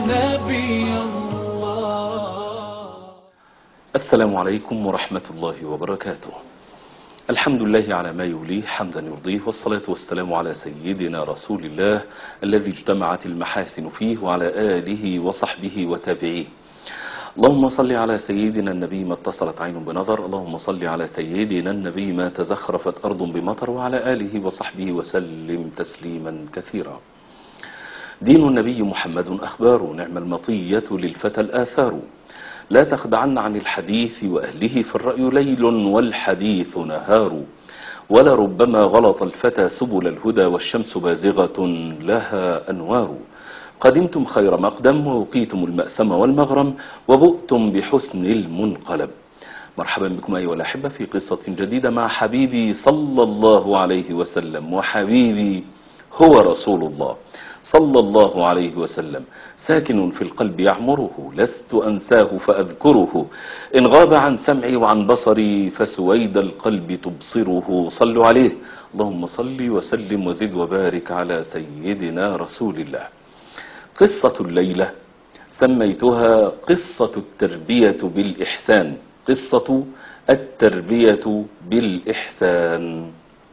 نبي الله السلام عليكم ورحمة الله وبركاته الحمد لله على ما يوليه حمدا يرضيه والصلاة والسلام على سيدنا رسول الله الذي اجتمعت المحاسن فيه وعلى آله وصحبه وتابعيه اللهم صل على سيدنا النبي ما اتصلت عين بنظر اللهم صل على سيدنا النبي ما تزخرفت أرض بمطر وعلى آله وصحبه وسلم تسليما كثيرا دين النبي محمد أخبار نعم المطية للفتى الآثار لا تخدعن عن الحديث وأهله فالرأي ليل والحديث نهار ولربما غلط الفتى سبل الهدى والشمس بازغة لها أنوار قدمتم خير مقدم ووقيتم المأثم والمغرم وبؤتم بحسن المنقلب مرحبا بكم أيها الأحبة في قصة جديدة مع حبيبي صلى الله عليه وسلم وحبيبي هو رسول الله صلى الله عليه وسلم ساكن في القلب يعمره لست أنساه فأذكره إن غاب عن سمعي وعن بصري فسويد القلب تبصره صلوا عليه اللهم صل وسلم وزد وبارك على سيدنا رسول الله قصة الليلة سميتها قصة التربية بالإحسان قصة التربية بالإحسان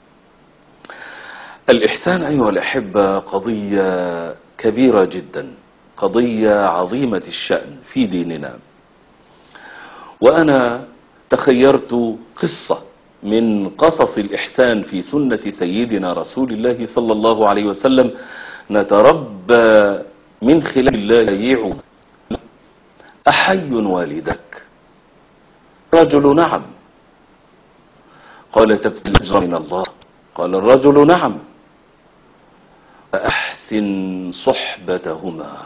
الإحسان أيها الأحبة قضية كبيرة جدا قضية عظيمة الشأن في ديننا وأنا تخيرت قصة من قصص الإحسان في سنة سيدنا رسول الله صلى الله عليه وسلم نتربى من خلال الله يعو أحي والدك رجل نعم قال تبتل الأجر من الله قال الرجل نعم فأحسن صحبتهما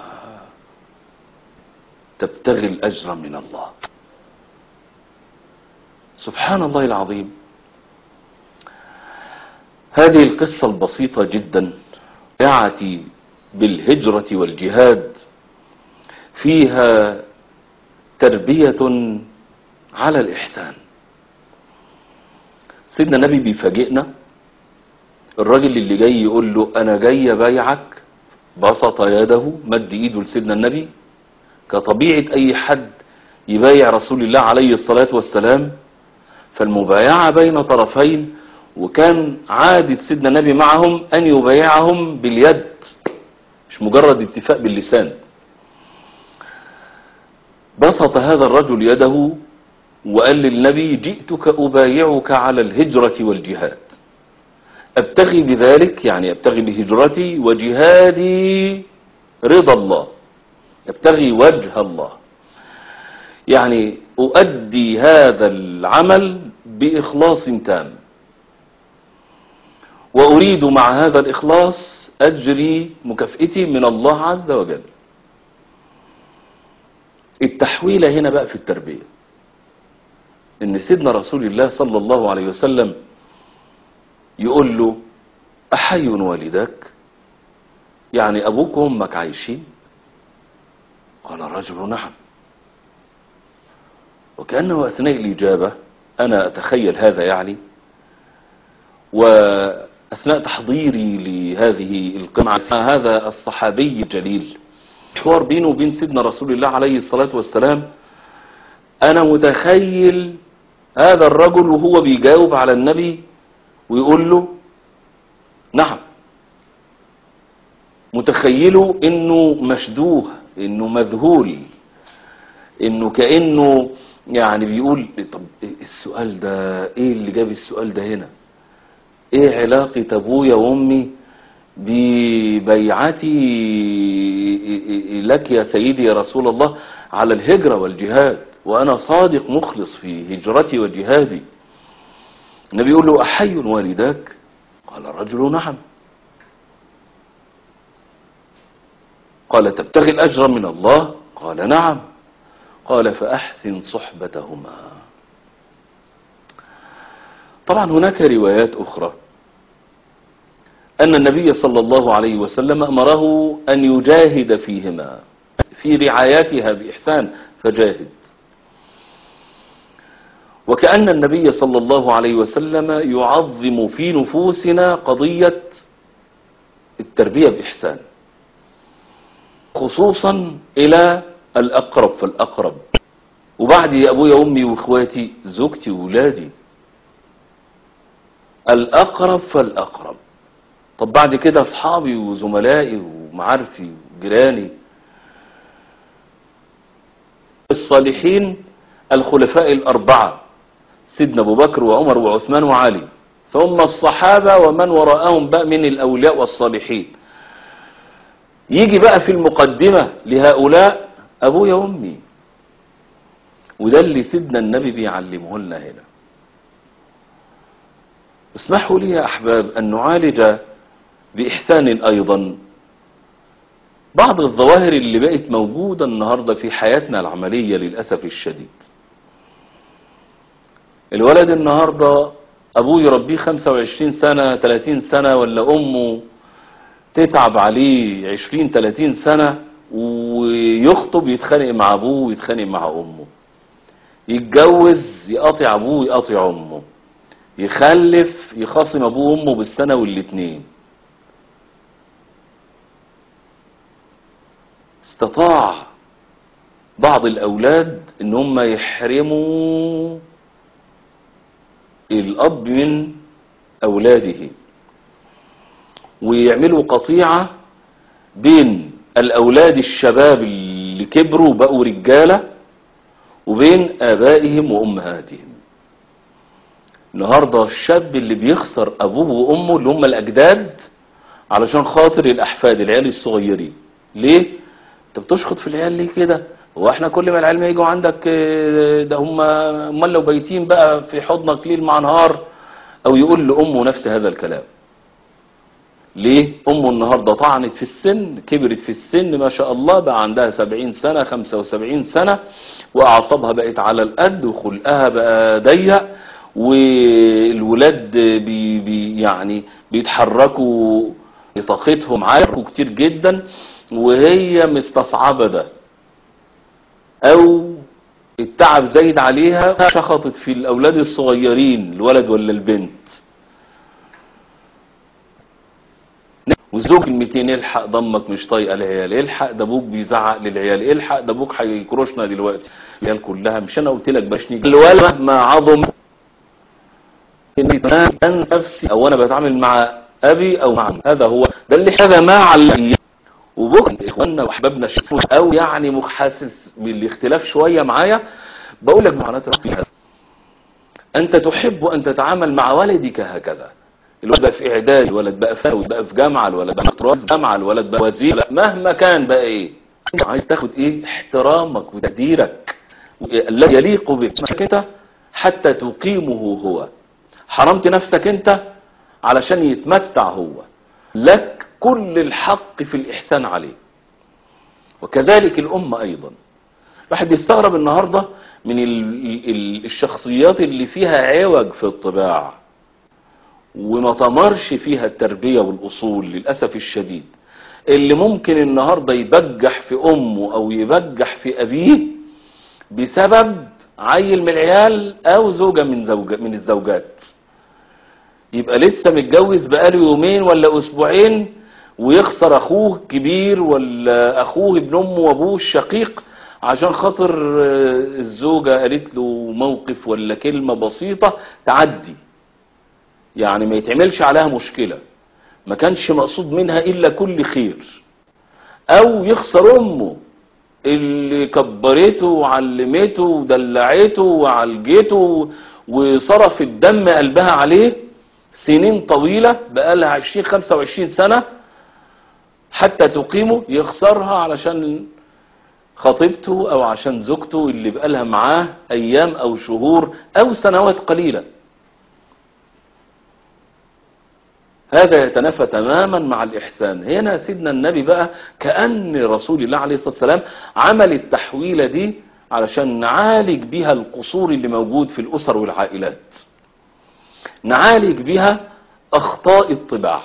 تبتغي الأجر من الله سبحان الله العظيم هذه القصة البسيطة جدا يعتي بالهجرة والجهاد فيها تربية على الإحسان سيدنا النبي بيفاجئنا الراجل اللي جاي يقول له انا جاي ابايعك بسط يده مد ايده لسيدنا النبي كطبيعة اي حد يبايع رسول الله عليه الصلاة والسلام فالمبايعة بين طرفين وكان عادة سيدنا النبي معهم ان يبايعهم باليد مش مجرد اتفاق باللسان بسط هذا الرجل يده وقال للنبي جئتك أبايعك على الهجرة والجهاد أبتغي بذلك يعني أبتغي بهجرتي وجهادي رضا الله أبتغي وجه الله يعني أؤدي هذا العمل بإخلاص تام وأريد مع هذا الإخلاص أجري مكافئتي من الله عز وجل التحويلة هنا بقى في التربية ان سيدنا رسول الله صلى الله عليه وسلم يقول له أحي والدك يعني أبوك وأمك عايشين قال الرجل نعم وكأنه أثناء الإجابة أنا أتخيل هذا يعني وأثناء تحضيري لهذه القمعة هذا الصحابي الجليل حوار بينه وبين سيدنا رسول الله عليه الصلاة والسلام أنا متخيل هذا الرجل وهو بيجاوب على النبي ويقول له نعم متخيله انه مشدوه انه مذهول انه كأنه يعني بيقول طب السؤال ده ايه اللي جاب السؤال ده هنا ايه علاقة ابويا وامي ببيعتي لك يا سيدي يا رسول الله على الهجرة والجهاد وانا صادق مخلص في هجرتي وجهادي النبي يقول له أحي والداك قال الرجل نعم قال تبتغي الأجر من الله قال نعم قال فأحسن صحبتهما طبعا هناك روايات أخرى أن النبي صلى الله عليه وسلم أمره أن يجاهد فيهما في رعايتها بإحسان فجاهد وكأن النبي صلى الله عليه وسلم يعظم في نفوسنا قضية التربية بإحسان خصوصا الى الاقرب فالاقرب وبعد ابويا وامي واخواتي زوجتي وولادي الاقرب فالاقرب طب بعد كده اصحابي وزملائي ومعارفي وجيراني الصالحين الخلفاء الاربعه سيدنا ابو بكر وعمر وعثمان وعلي ثم الصحابه ومن وراءهم بقى من الاولياء والصالحين يجي بقى في المقدمه لهؤلاء ابويا وامي وده اللي سيدنا النبي بيعلمه لنا هنا اسمحوا لي يا احباب ان نعالج باحسان ايضا بعض الظواهر اللي بقت موجودة النهاردة في حياتنا العملية للأسف الشديد الولد النهاردة أبوه يربيه 25 سنة 30 سنة ولا أمه تتعب عليه 20 30 سنة ويخطب يتخانق مع أبوه ويتخانق مع أمه يتجوز يقاطع أبوه يقاطع أمه يخلف يخاصم أبوه وأمه بالسنة والاتنين استطاع بعض الأولاد إن هم يحرموا الأب من أولاده ويعملوا قطيعة بين الأولاد الشباب اللي كبروا بقوا رجالة وبين آبائهم وأمهاتهم النهاردة الشاب اللي بيخسر أبوه وأمه اللي هم الأجداد علشان خاطر الأحفاد العيال الصغيرين ليه؟ انت بتشخط في العيال ليه كده هو احنا كل ما العيال ما يجوا عندك اه، ده هم امال لو بايتين بقى في حضنك ليل مع نهار او يقول لامه نفس هذا الكلام ليه امه النهارده طعنت في السن كبرت في السن ما شاء الله بقى عندها 70 سنه 75 سنه واعصابها بقت على القد وخلقها بقى ضيق والولاد بي بي يعني بيتحركوا طاقتهم عالية كتير جدا وهي مستصعبة ده او التعب زايد عليها شخطت في الاولاد الصغيرين الولد ولا البنت والزوج المتين الحق ضمك مش طايقه العيال الحق ده ابوك بيزعق للعيال الحق ده ابوك هيكروشنا دلوقتي العيال كلها مش انا قلت لك باش نيجي الولد مهما عظم ان نفسي او انا بتعامل مع ابي او مع هذا هو ده اللي هذا ما علم وبكره اخواننا واحبابنا الشفوف او يعني محاسس بالاختلاف شويه معايا بقول لك معناتها في هذا انت تحب ان تتعامل مع ولدك هكذا الولد بقى في اعداد الولد بقى في ثانوي بقى في جامعه الولد بقى متراس جامعه الولد بقى وزير لا، مهما كان بقى ايه انت عايز تاخد ايه احترامك وتقديرك الذي يليق بك انت حتى تقيمه هو حرمت نفسك انت علشان يتمتع هو لك كل الحق في الإحسان عليه وكذلك الأمة أيضا واحد بيستغرب النهاردة من ال- ال- الشخصيات اللي فيها عوج في الطباع وما تمرش فيها التربية والأصول للأسف الشديد اللي ممكن النهاردة يبجح في أمه أو يبجح في أبيه بسبب عيل من العيال أو زوجة من, زوجة من الزوجات يبقى لسه متجوز بقاله يومين ولا أسبوعين ويخسر أخوه الكبير ولا أخوه ابن أمه وأبوه الشقيق عشان خاطر آه، الزوجة قالت له موقف ولا كلمة بسيطة تعدي يعني ما يتعملش عليها مشكلة ما كانش مقصود منها إلا كل خير أو يخسر أمه اللي كبرته وعلمته ودلعته وعالجته وصرف الدم قلبها عليه سنين طويلة بقالها 20 25 سنة حتى تقيمه يخسرها علشان خطيبته او عشان زوجته اللي بقالها معاه ايام او شهور او سنوات قليلة هذا يتنافى تماما مع الإحسان هنا سيدنا النبي بقى كأن رسول الله عليه الصلاة والسلام عمل التحويلة دي علشان نعالج بها القصور اللي موجود في الأسر والعائلات نعالج بها أخطاء الطباع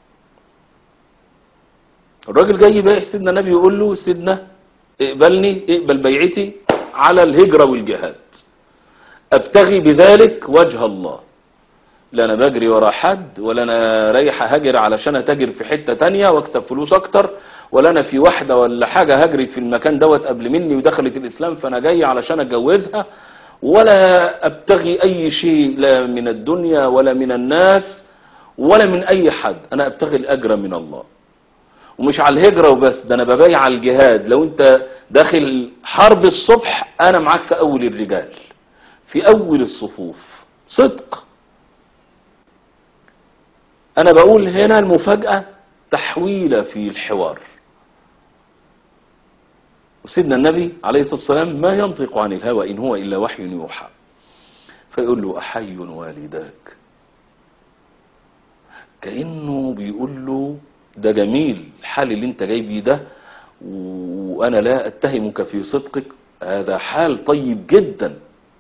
الراجل جاي بايع سيدنا النبي يقول له سيدنا اقبلني اقبل بيعتي على الهجرة والجهاد ابتغي بذلك وجه الله لا انا بجري ورا حد ولا انا رايح هاجر علشان اتاجر في حتة تانية واكسب فلوس اكتر ولا انا في واحدة ولا حاجة هجرت في المكان دوت قبل مني ودخلت الاسلام فانا جاي علشان اتجوزها ولا ابتغي اي شيء لا من الدنيا ولا من الناس ولا من اي حد انا ابتغي الاجر من الله ومش على الهجرة وبس ده انا ببايع على الجهاد لو انت داخل حرب الصبح انا معاك في اول الرجال في اول الصفوف صدق انا بقول هنا المفاجأة تحويلة في الحوار وسيدنا النبي عليه الصلاة والسلام ما ينطق عن الهوى إن هو إلا وحي يوحى فيقول له أحي والداك كأنه بيقول له ده جميل الحال اللي انت جاي بيه ده وأنا لا أتهمك في صدقك هذا حال طيب جدا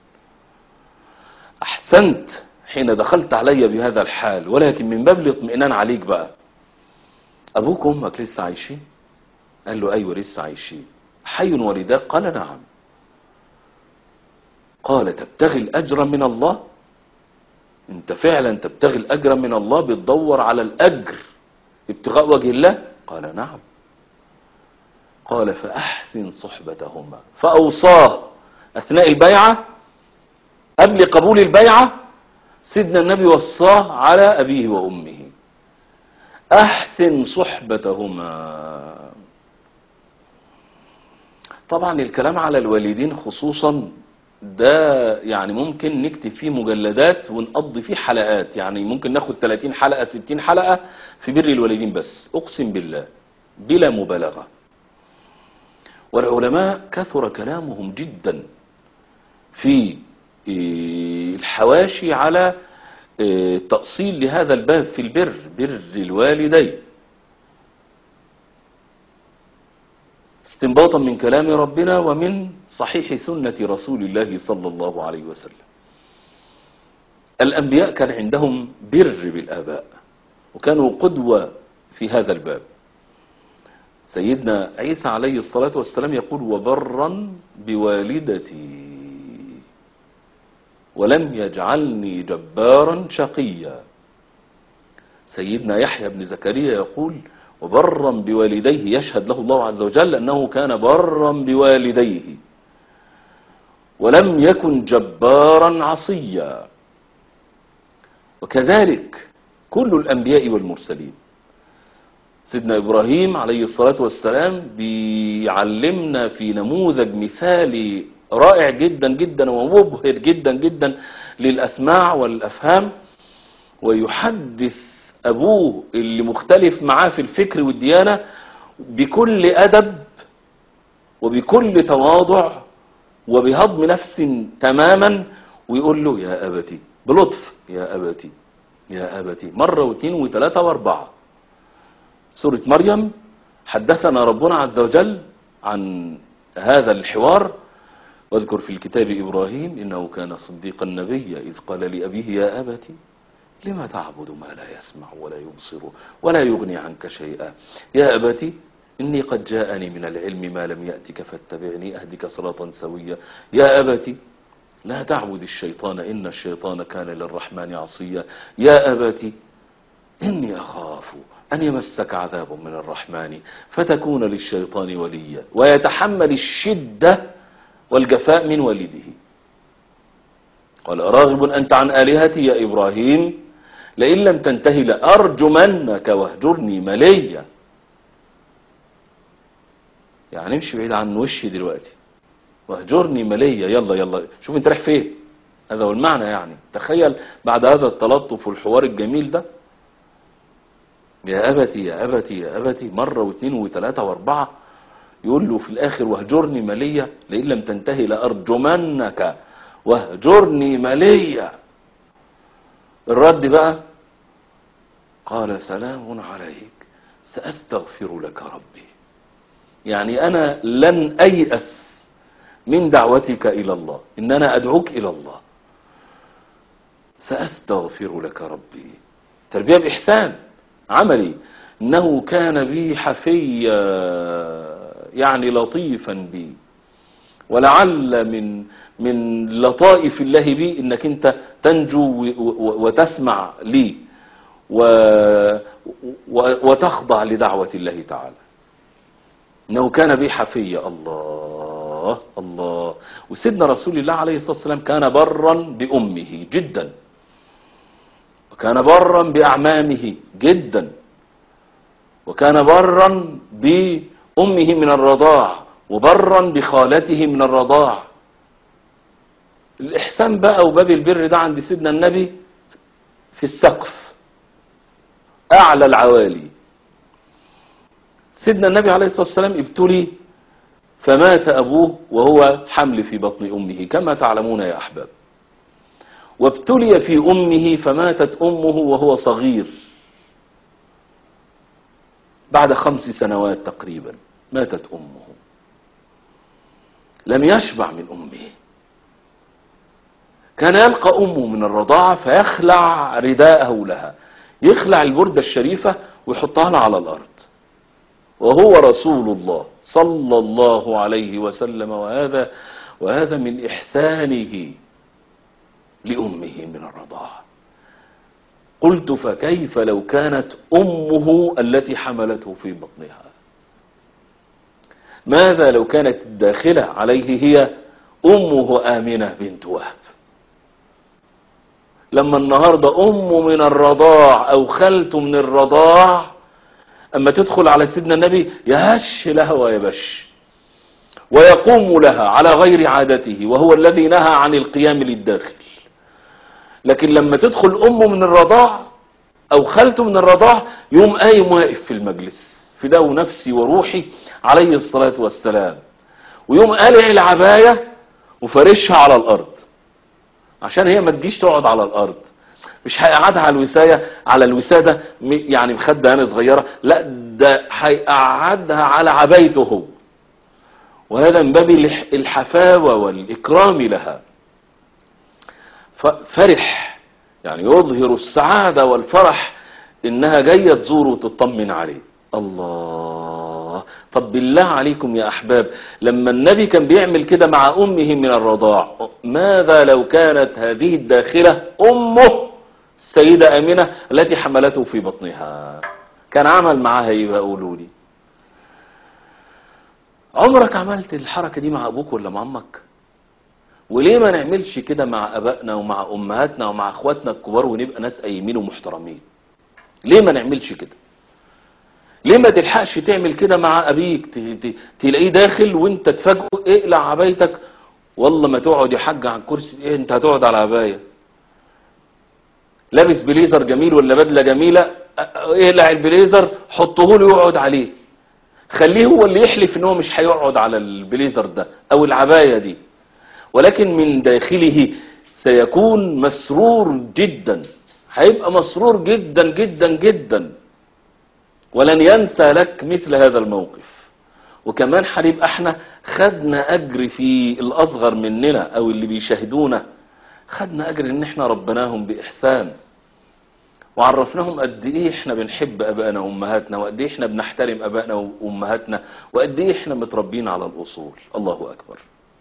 أحسنت حين دخلت علي بهذا الحال ولكن من باب الاطمئنان عليك بقى أبوك وأمك لسه عايشين قال له أيوة لسه عايشين حي والداك قال نعم قال تبتغي الأجر من الله انت فعلا تبتغي الأجر من الله بتدور على الأجر ابتغاء وجه الله قال نعم قال فأحسن صحبتهما فأوصاه أثناء البيعة قبل قبول البيعة سيدنا النبي وصاه على أبيه وأمه أحسن صحبتهما طبعا الكلام على الوالدين خصوصا ده يعني ممكن نكتب فيه مجلدات ونقضي فيه حلقات يعني ممكن ناخد 30 حلقة 60 حلقة في بر الوالدين بس أقسم بالله بلا مبالغة والعلماء كثر كلامهم جدا في الحواشي على تأصيل لهذا الباب في البر بر الوالدين استنباطا من كلام ربنا ومن صحيح سنة رسول الله صلى الله عليه وسلم الأنبياء كان عندهم بر بالآباء وكانوا قدوة في هذا الباب سيدنا عيسى عليه الصلاة والسلام يقول وبرا بوالدتي ولم يجعلني جبارا شقيا سيدنا يحيى بن زكريا يقول وبرا بوالديه يشهد له الله عز وجل أنه كان برا بوالديه ولم يكن جبارا عصيا وكذلك كل الأنبياء والمرسلين سيدنا إبراهيم عليه الصلاة والسلام بيعلمنا في نموذج مثالي رائع جدا جدا ومبهر جدا جدا للأسماع والأفهام ويحدث أبوه اللي مختلف معاه في الفكر والديانة بكل أدب وبكل تواضع وبهضم نفس تماما ويقول له يا أبتي بلطف يا أبتي يا أبتي مرة واثنين وثلاثة واربعة سورة مريم حدثنا ربنا عز وجل عن هذا الحوار واذكر في الكتاب إبراهيم إنه كان صديقا نبيا إذ قال لأبيه يا أبتي لما تعبد ما لا يسمع ولا يبصر ولا يغني عنك شيئا يا أبتي إني قد جاءني من العلم ما لم يأتك فاتبعني أهدك صراطا سويا يا أبتي لا تعبد الشيطان إن الشيطان كان للرحمن عصيا يا أبتي إني أخاف أن يمسك عذاب من الرحمن فتكون للشيطان وليا ويتحمل الشدة والجفاء من والده قال راغب أنت عن آلهتي يا إبراهيم لئن لم تنتهي لأرجمنك واهجرني مليا يعني امشي بعيد عن وشي دلوقتي واهجرني مليا يلا يلا شوف انت رايح فين هذا هو المعنى يعني تخيل بعد هذا التلطف والحوار الجميل ده يا أبتي يا أبتي يا أبتي مرة واثنين وثلاثة واربعة يقول له في الآخر واهجرني مليا لئن لم تنتهي لأرجمنك واهجرني مليا الرد بقى قال سلام عليك سأستغفر لك ربي يعني أنا لن أيأس من دعوتك إلى الله إن أنا أدعوك إلى الله سأستغفر لك ربي تربية بإحسان عملي إنه كان بي حفيا يعني لطيفا بي ولعل من من لطائف الله بي انك انت تنجو و- و- وتسمع لي و و- وتخضع لدعوة الله تعالى انه كان بي حفيا الله الله وسيدنا رسول الله عليه الصلاة والسلام كان برا بأمه جدا وكان برا بأعمامه جدا وكان برا بأمه من الرضاع وبرا بخالته من الرضاع الإحسان بقى وباب البر ده عند سيدنا النبي في السقف أعلى العوالي سيدنا النبي عليه الصلاة والسلام ابتلي فمات أبوه وهو حمل في بطن أمه كما تعلمون يا أحباب وابتلي في أمه فماتت أمه وهو صغير بعد خمس سنوات تقريبا ماتت أمه لم يشبع من أمه كان يلقى أمه من الرضاعة فيخلع رداءه لها يخلع البردة الشريفة ويحطها لها على الأرض وهو رسول الله صلى الله عليه وسلم وهذا وهذا من إحسانه لأمه من الرضاعة قلت فكيف لو كانت أمه التي حملته في بطنها ماذا لو كانت الداخلة عليه هي أمه آمنة بنت وهب لما النهاردة أمه من الرضاع أو خالته من الرضاع أما تدخل على سيدنا النبي يهش لها ويبش ويقوم لها على غير عادته وهو الذي نهى عن القيام للداخل لكن لما تدخل أمه من الرضاع أو خالته من الرضاع يوم قايم واقف في المجلس فداه نفسي وروحي عليه الصلاة والسلام ويوم قالع العباية وفرشها على الأرض عشان هي ما تجيش تقعد على الأرض مش هيقعدها على الوساية على الوسادة م- يعني مخدة يعني صغيرة لا ده هيقعدها على عبايته هو وهذا من باب الح- الحفاوة والإكرام لها ففرح يعني يظهر السعادة والفرح إنها جاية تزوره وتطمن عليه الله طب بالله عليكم يا أحباب لما النبي كان بيعمل كده مع أمه من الرضاع ماذا لو كانت هذه الداخلة أمه السيدة أمينة التي حملته في بطنها كان عمل معاها ايه بقى قولوا لي عمرك عملت الحركة دي مع أبوك ولا مع أمك وليه ما نعملش كده مع أبائنا ومع أمهاتنا ومع أخواتنا الكبار ونبقى ناس قايمين ومحترمين ليه ما نعملش كده ليه ما تلحقش تعمل كده مع أبيك ت- ت- تلاقيه داخل وانت تفاجئه اقلع عبايتك والله ما تقعد يا حاج على الكرسي ايه انت هتقعد على عباية لابس بليزر جميل ولا بدلة جميلة اه- اقلع البليزر حطه له يقعد عليه خليه هو اللي يحلف ان هو مش هيقعد على البليزر ده او العباية دي ولكن من داخله سيكون مسرور جدا هيبقى مسرور جدا جدا جدا ولن ينسى لك مثل هذا الموقف وكمان هنبقى احنا خدنا اجر في الاصغر مننا او اللي بيشاهدونا خدنا اجر ان احنا ربناهم باحسان وعرفناهم قد ايه احنا بنحب ابائنا وامهاتنا وقد ايه احنا بنحترم ابائنا وامهاتنا وقد ايه احنا متربيين على الاصول الله اكبر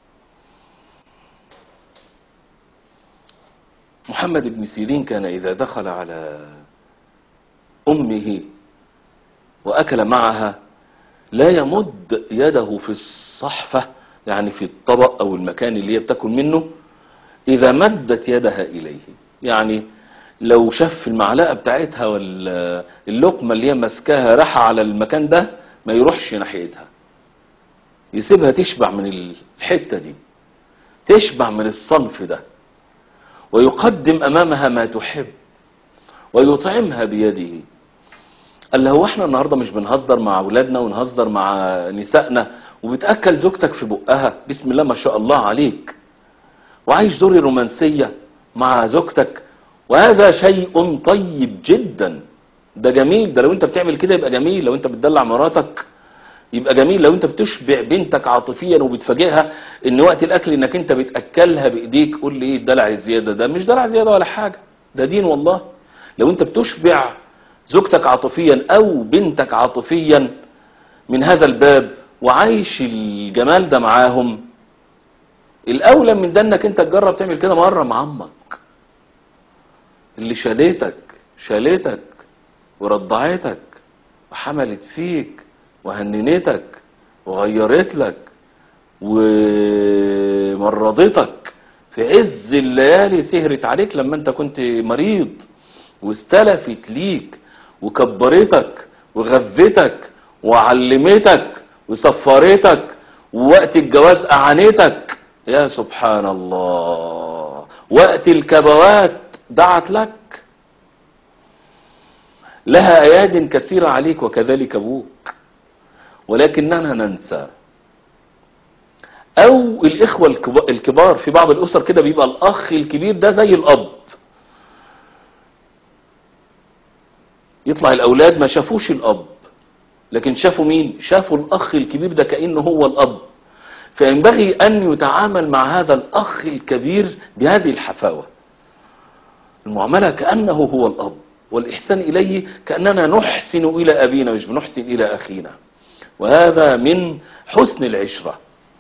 محمد بن سيرين كان إذا دخل على أمه وأكل معها لا يمد يده في الصحفة يعني في الطبق أو المكان اللي هي بتاكل منه إذا مدت يدها إليه يعني لو شاف المعلقة بتاعتها واللقمة اللي هي ماسكاها راحة على المكان ده ما يروحش ناحيتها يسيبها تشبع من الحتة دي تشبع من الصنف ده ويقدم أمامها ما تحب ويطعمها بيده قال له هو احنا النهاردة مش بنهزر مع أولادنا ونهزر مع نسائنا وبتأكل زوجتك في بقها بسم الله ما شاء الله عليك وعايش دور الرومانسية مع زوجتك وهذا شيء طيب جدا ده جميل ده لو انت بتعمل كده يبقى جميل لو انت بتدلع مراتك يبقى جميل لو انت بتشبع بنتك عاطفيا وبتفاجئها ان وقت الاكل انك انت بتاكلها بايديك قول لي ايه الدلع الزياده ده مش دلع زياده ولا حاجه ده دين والله لو انت بتشبع زوجتك عاطفيا او بنتك عاطفيا من هذا الباب وعايش الجمال ده معاهم الاولى من ده انك انت تجرب تعمل كده مره مع عمك اللي شالتك شالتك ورضعتك وحملت فيك وهننتك وغيرت لك ومرضتك في عز الليالي سهرت عليك لما انت كنت مريض واستلفت ليك وكبرتك وغذتك وعلمتك وسفرتك ووقت الجواز أعانتك يا سبحان الله وقت الكبوات دعت لك لها أياد كثيرة عليك وكذلك أبوك ولكننا ننسى أو الإخوة الكب- الكبار في بعض الأسر كده بيبقى الأخ الكبير ده زي الأب يطلع الأولاد ما شافوش الأب لكن شافوا مين شافوا الأخ الكبير ده كأنه هو الأب فينبغي أن يتعامل مع هذا الأخ الكبير بهذه الحفاوة المعاملة كأنه هو الأب والإحسان إليه كأننا نحسن إلى أبينا مش بنحسن إلى أخينا وهذا من حسن العشرة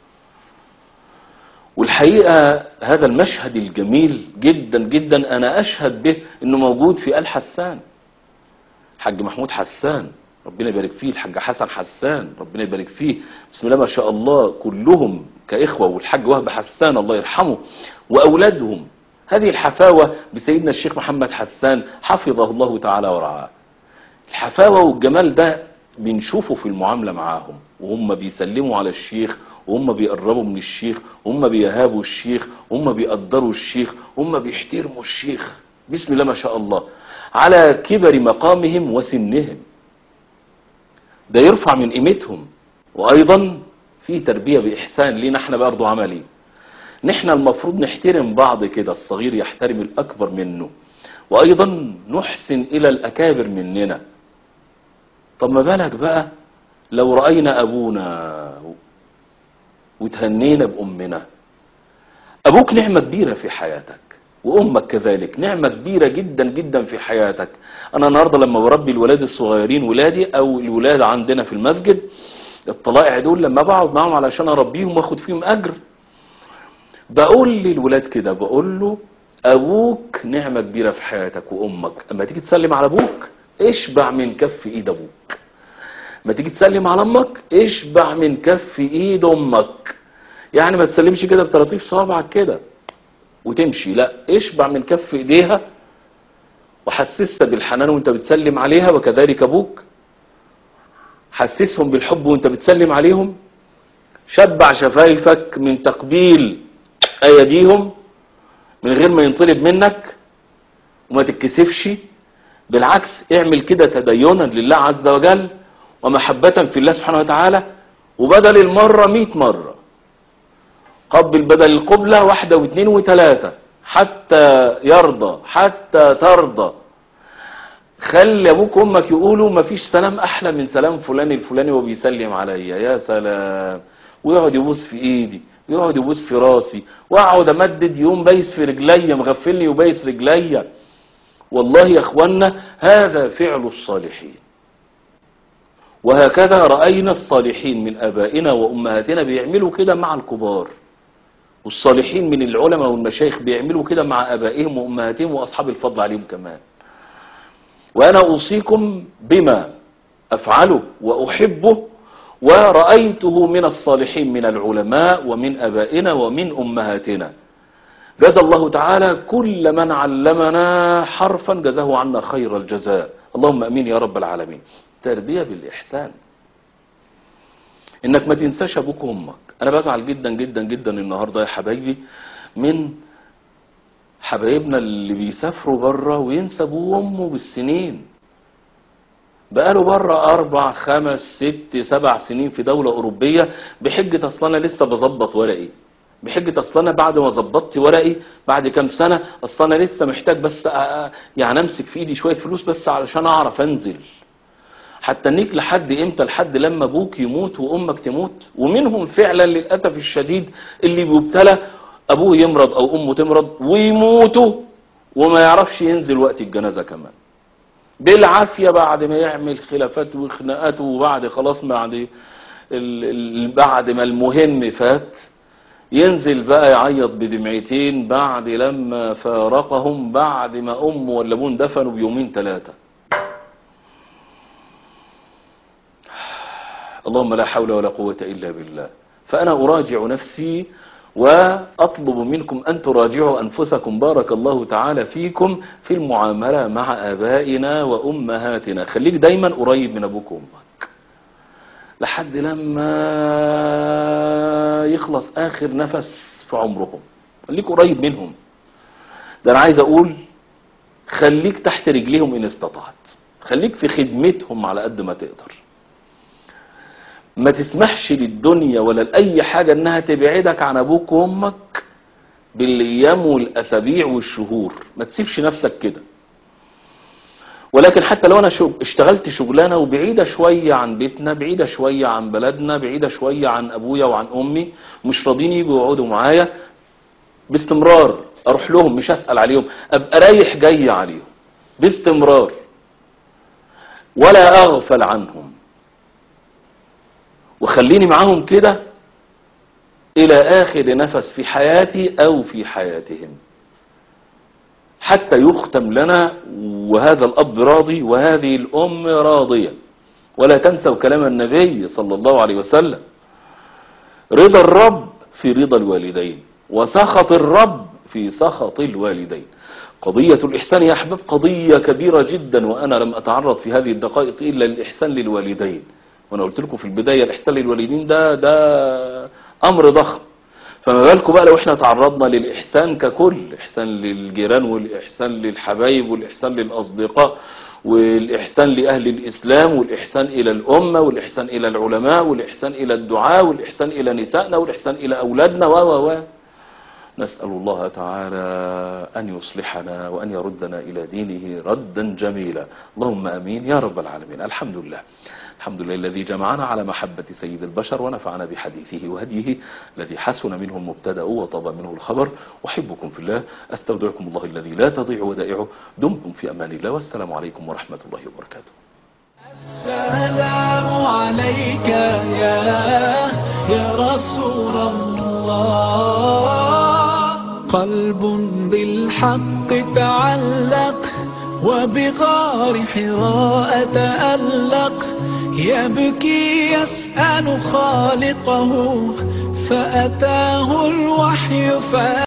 والحقيقة هذا المشهد الجميل جدا جدا أنا أشهد به أنه موجود في آل حسان حاج محمود حسان ربنا يبارك فيه الحاج حسن حسان ربنا يبارك فيه بسم الله ما شاء الله كلهم كإخوة والحاج وهب حسان الله يرحمه وأولادهم هذه الحفاوة بسيدنا الشيخ محمد حسان حفظه الله تعالى ورعاه الحفاوة والجمال ده بنشوفه في المعاملة معاهم وهم بيسلموا على الشيخ وهم بيقربوا من الشيخ وهم بيهابوا الشيخ وهم بيقدروا الشيخ وهم بيحترموا الشيخ بسم الله ما شاء الله على كبر مقامهم وسنهم ده يرفع من قيمتهم وايضا في تربية باحسان لينا احنا برضه عملي نحن المفروض نحترم بعض كده الصغير يحترم الاكبر منه وايضا نحسن الى الاكابر مننا طب ما بالك بقى لو رأينا ابونا وتهنينا بامنا ابوك نعمة كبيرة في حياتك وامك كذلك نعمة كبيرة جدا جدا في حياتك انا النهاردة لما بربي الولاد الصغيرين ولادي او الولاد عندنا في المسجد الطلائع دول لما بقعد معهم علشان اربيهم واخد فيهم اجر بقول للولاد كده بقول له ابوك نعمة كبيرة في حياتك وامك اما تيجي تسلم على ابوك اشبع من كف ايد ابوك ما تيجي تسلم على امك اشبع من كف ايد امك يعني ما تسلمش كده بطراطيف صوابعك كده وتمشي لا اشبع من كف ايديها وحسسها بالحنان وانت بتسلم عليها وكذلك ابوك حسسهم بالحب وانت بتسلم عليهم شبع شفايفك من تقبيل ايديهم من غير ما ينطلب منك وما تتكسفش بالعكس اعمل كده تدينا لله عز وجل ومحبة في الله سبحانه وتعالى وبدل المرة مئة مرة قبل بدل القبلة واحدة واثنين وثلاثة حتى يرضى حتى ترضى خلي ابوك وامك يقولوا مفيش سلام احلى من سلام فلان الفلاني وبيسلم عليا يا سلام ويقعد يبوس في ايدي ويقعد يبوس في راسي واقعد امدد يوم بايس في رجليا مغفلني وبايس رجليا والله يا اخوانا هذا فعل الصالحين وهكذا رأينا الصالحين من ابائنا وامهاتنا بيعملوا كده مع الكبار والصالحين من العلماء والمشايخ بيعملوا كده مع ابائهم وامهاتهم واصحاب الفضل عليهم كمان وانا اوصيكم بما افعله واحبه ورأيته من الصالحين من العلماء ومن ابائنا ومن امهاتنا جزى الله تعالى كل من علمنا حرفا جزاه عنا خير الجزاء اللهم امين يا رب العالمين تربية بالاحسان انك ما تنساش ابوك وامك انا بزعل جدا جدا جدا النهارده يا حبايبي من حبايبنا اللي بيسافروا بره وينسى ابوه وامه بالسنين بقاله بره اربع خمس ست سبع سنين في دولة اوروبية بحجة اصل انا لسه بظبط ورقي بحجة اصل انا بعد ما ظبطت ورقي بعد كام سنة اصل انا لسه محتاج بس أ- أ- يعني امسك في ايدي شوية فلوس بس علشان اعرف انزل حتى نيك لحد امتى لحد لما ابوك يموت وامك تموت ومنهم فعلا للاسف الشديد اللي بيبتلى ابوه يمرض او امه تمرض ويموتوا وما يعرفش ينزل وقت الجنازة كمان بالعافية بعد ما يعمل خلافات وخناقات وبعد خلاص بعد ال- ال- بعد ما المهم فات ينزل بقى يعيط بدمعتين بعد لما فارقهم بعد ما امه ولا ابوه دفنوا بيومين ثلاثة اللهم لا حول ولا قوة إلا بالله فأنا أراجع نفسي وأطلب منكم أن تراجعوا أنفسكم بارك الله تعالى فيكم في المعاملة مع آبائنا وأمهاتنا خليك دايما قريب من أبوك وأمك لحد لما يخلص آخر نفس في عمرهم خليك قريب منهم ده أنا عايز أقول خليك تحت رجليهم إن استطعت خليك في خدمتهم على قد ما تقدر ما تسمحش للدنيا ولا لأي حاجة انها تبعدك عن ابوك وامك بالايام والاسابيع والشهور ما تسيبش نفسك كده ولكن حتى لو انا شغ... اشتغلت شغلانه وبعيده شويه عن بيتنا بعيده شويه عن بلدنا بعيده شويه عن ابويا وعن امي مش راضيين يجوا يقعدوا معايا باستمرار اروح لهم مش اسال عليهم ابقى رايح جاي عليهم باستمرار ولا اغفل عنهم وخليني معاهم كده الى اخر نفس في حياتي او في حياتهم حتى يختم لنا وهذا الاب راضي وهذه الام راضية ولا تنسوا كلام النبي صلى الله عليه وسلم رضا الرب في رضا الوالدين وسخط الرب في سخط الوالدين قضية الإحسان يا أحباب قضية كبيرة جدا وأنا لم أتعرض في هذه الدقائق إلا للإحسان للوالدين وانا قلت لكم في البداية الاحسان للوالدين ده ده امر ضخم فما بالكم بقى لو احنا تعرضنا للاحسان ككل احسان للجيران والاحسان للحبايب والاحسان للاصدقاء والاحسان لاهل الاسلام والاحسان الى الامة والاحسان الى العلماء والاحسان الى الدعاء والاحسان الى نسائنا والاحسان الى اولادنا و و و نسأل الله تعالى أن يصلحنا وأن يردنا إلى دينه ردا جميلا اللهم أمين يا رب العالمين الحمد لله الحمد لله الذي جمعنا على محبة سيد البشر ونفعنا بحديثه وهديه الذي حسن منه المبتدأ وطاب منه الخبر أحبكم في الله أستودعكم الله الذي لا تضيع ودائعه دمتم في أمان الله والسلام عليكم ورحمة الله وبركاته السلام عليك يا يا رسول الله قلب بالحق تعلق وبغار حراء تألق يبكي يسأل خالقه فأتاه الوحي فأتاه